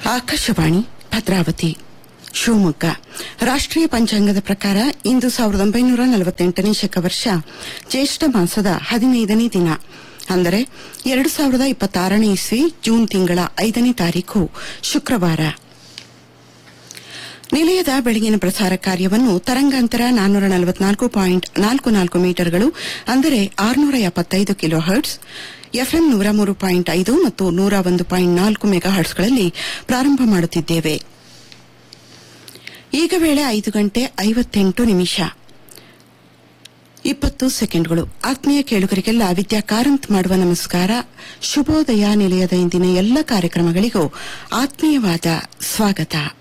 ಆಕಾಶವಾಣಿ ಭದ್ರಾವತಿ ಶಿವಮೊಗ್ಗ ರಾಷ್ಟ್ರೀಯ ಪಂಚಾಂಗದ ಪ್ರಕಾರ ಇಂದು ಸಾವಿರದ ಒಂಬೈನೂರ ನಲವತ್ತೆಂಟನೇ ಶಕವರ್ಷ ಜ್ಯೇಷ್ಠ ಮಾಸದ ಹದಿನೈದನೇ ದಿನ ಅಂದರೆ ಎರಡು ಸಾವಿರದ ಇಪ್ಪತ್ತಾರನೇ ಇಸ್ವಿ ಜೂನ್ ತಿಂಗಳ ಐದನೇ ತಾರೀಖು ಶುಕ್ರವಾರ ನಿಲಯದ ಬೆಳಗಿನ ಪ್ರಸಾರ ಕಾರ್ಯವನ್ನು ತರಂಗಾಂತರ ನಾನ್ನೂರ ನಲವತ್ನಾಲ್ಕು ಪಾಯಿಂಟ್ ನಾಲ್ಕು ನಾಲ್ಕು ಮೀಟರ್ಗಳು ಅಂದರೆ ಆರುನೂರ ಎಪ್ಪತ್ತೈದು ಕಿಲೋ ಹರ್ಟ್ಸ್ ಎಫ್ಎಂ ನೂರ ಮೂರು ಪಾಯಿಂಟ್ ಐದು ಮತ್ತು ನೂರ ಒಂದು ಪಾಯಿಂಟ್ ನಾಲ್ಕು ಮೆಗಾ ಹರ್ಟ್ಸ್ಗಳಲ್ಲಿ ಪ್ರಾರಂಭ ಮಾಡುತ್ತಿದ್ದೇವೆ ಈಗ ವೇಳೆ ಐದು ಗಂಟೆ ಐವತ್ತೆಂಟು ನಿಮಿಷ ಇಪ್ಪತ್ತು ಸೆಕೆಂಡ್ಗಳು ಆತ್ಮೀಯ ಕೇಳುಗರಿಗೆಲ್ಲ ವಿದ್ಯಾ ಕಾರಂತ್ ಮಾಡುವ ನಮಸ್ಕಾರ ಶುಭೋದಯ ನಿಲಯದ ಇಂದಿನ ಎಲ್ಲ ಕಾರ್ಯಕ್ರಮಗಳಿಗೂ ಆತ್ಮೀಯವಾದ ಸ್ವಾಗತ